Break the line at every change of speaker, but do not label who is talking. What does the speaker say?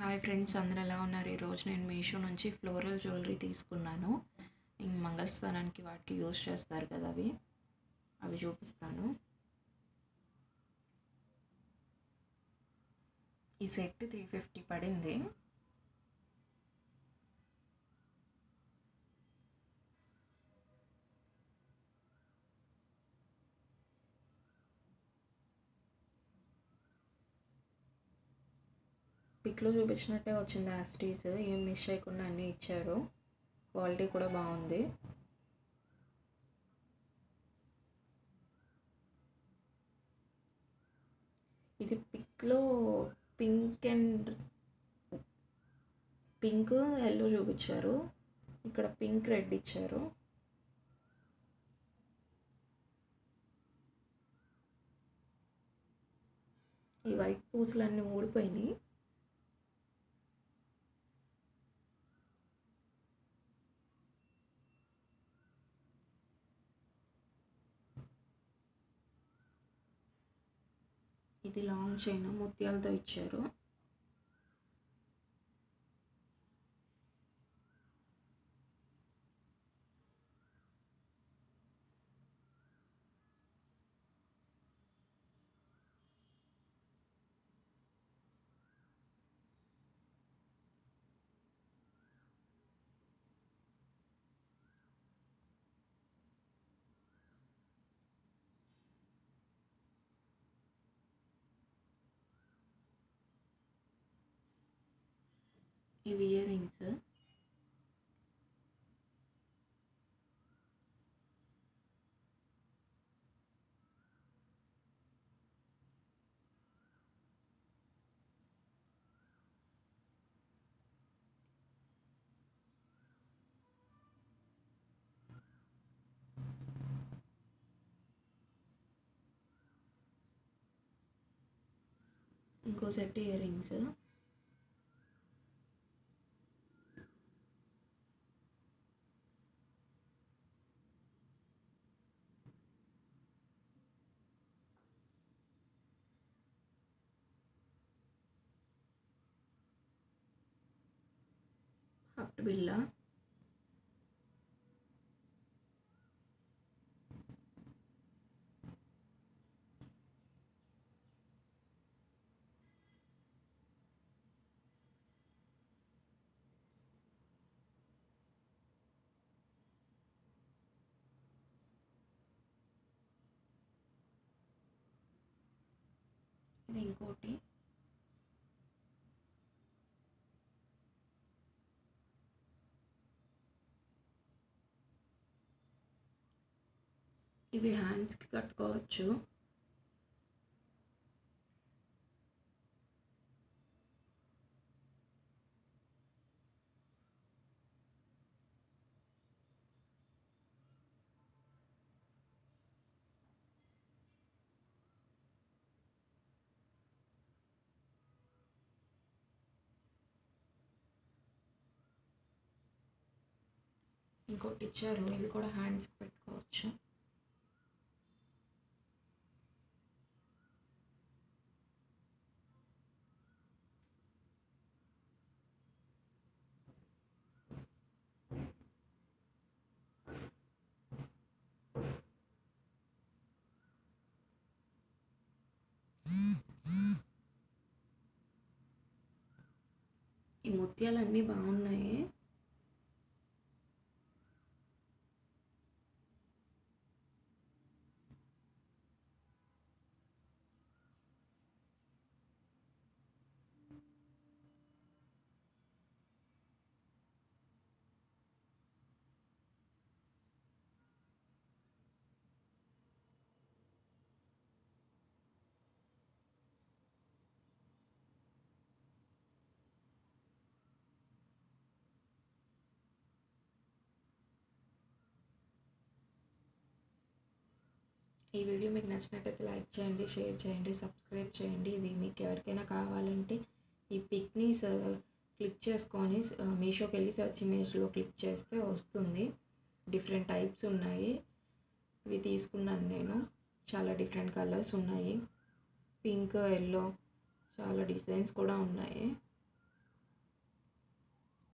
hi friends అందరు ఎలా ఉన్నారు ఈరోజు నేను మీషో నుంచి ఫ్లోరల్ జ్యువెలరీ తీసుకున్నాను ఇంక మంగళస్థానానికి వాటికి యూస్ చేస్తారు కదా అవి అవి చూపిస్తాను ఈ సెట్ త్రీ ఫిఫ్టీ పడింది పిక్లో చూపించినట్టే వచ్చింది యాస్టీస్ ఏం మిస్ చేయకుండా అన్నీ ఇచ్చారు క్వాలిటీ కూడా బాగుంది ఇది పిక్లో పింక్ అండ్ పింక్ ఎల్లో చూపించారు ఇక్కడ పింక్ రెడ్ ఇచ్చారు ఈ వైట్ పూసలన్నీ ఊడిపోయినాయి ఇది లాంగ్ చైన్ ముత్యాలతో ఇచ్చారు ఇవి ఇయర్ రింగ్స్ ఇంకో సెట్ ఇయర్ రింగ్స్ హట్ బిల్ల ఇది ఇంకోటి ఇవి హ్యాండ్స్కి కట్టుకోవచ్చు ఇంకోటి ఇచ్చారు ఇవి కూడా హ్యాండ్స్కి పెట్టుకోవచ్చు ఈ ముత్యాలన్నీ బాగున్నాయి ఈ వీడియో మీకు నచ్చినట్టయితే లైక్ చేయండి షేర్ చేయండి సబ్స్క్రైబ్ చేయండి ఇవి మీకు ఎవరికైనా కావాలంటే ఈ పిక్ని క్లిక్ చేసుకొని మీషోకి వెళ్ళి సర్చ్ ఇమేజ్లో క్లిక్ చేస్తే వస్తుంది డిఫరెంట్ టైప్స్ ఉన్నాయి ఇవి తీసుకున్నాను నేను చాలా డిఫరెంట్ కలర్స్ ఉన్నాయి పింక్ ఎల్లో చాలా డిజైన్స్ కూడా ఉన్నాయి